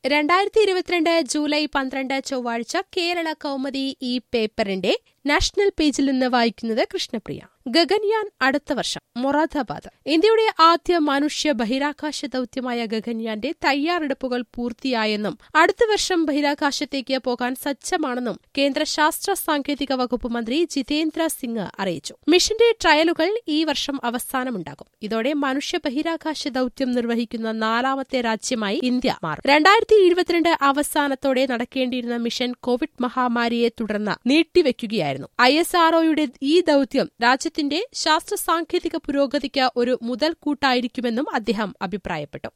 രണ്ടായിരത്തി ഇരുപത്തിരണ്ട് ജൂലൈ പന്ത്രണ്ട് ചൊവ്വാഴ്ച കേരള കൗമുദി ഈ പേപ്പറിന്റെ നാഷണൽ പേജിൽ നിന്ന് വായിക്കുന്നത് കൃഷ്ണപ്രിയ ഗഗൻയാൻ അടുത്ത വർഷം മൊറാദാബാദ് ഇന്ത്യയുടെ ആദ്യ മനുഷ്യ ബഹിരാകാശ ദൌത്യമായ ഗഗൻയാന്റെ തയ്യാറെടുപ്പുകൾ പൂർത്തിയായെന്നും അടുത്ത വർഷം ബഹിരാകാശത്തേക്ക് പോകാൻ സജ്ജമാണെന്നും കേന്ദ്ര ശാസ്ത്ര സാങ്കേതിക വകുപ്പ് മന്ത്രി ജിതേന്ദ്ര സിംഗ് അറിയിച്ചു മിഷന്റെ ട്രയലുകൾ ഈ വർഷം അവസാനമുണ്ടാകും ഇതോടെ മനുഷ്യ ബഹിരാകാശ ദൌത്യം നിർവഹിക്കുന്ന നാലാമത്തെ രാജ്യമായി ഇന്ത്യ മാറും രണ്ടായിരത്തി ഇരുപത്തിരണ്ട് അവസാനത്തോടെ നടക്കേണ്ടിയിരുന്ന മിഷൻ കോവിഡ് മഹാമാരിയെ തുടർന്ന് നീട്ടിവെക്കുകയായിരുന്നു ഐ എസ് ആർഒയുടെ ഈ ദൌത്യം രാജ്യത്തിന്റെ ശാസ്ത്ര സാങ്കേതിക പുരോഗതിക്ക് ഒരു മുതൽക്കൂട്ടായിരിക്കുമെന്നും അദ്ദേഹം അഭിപ്രായപ്പെട്ടു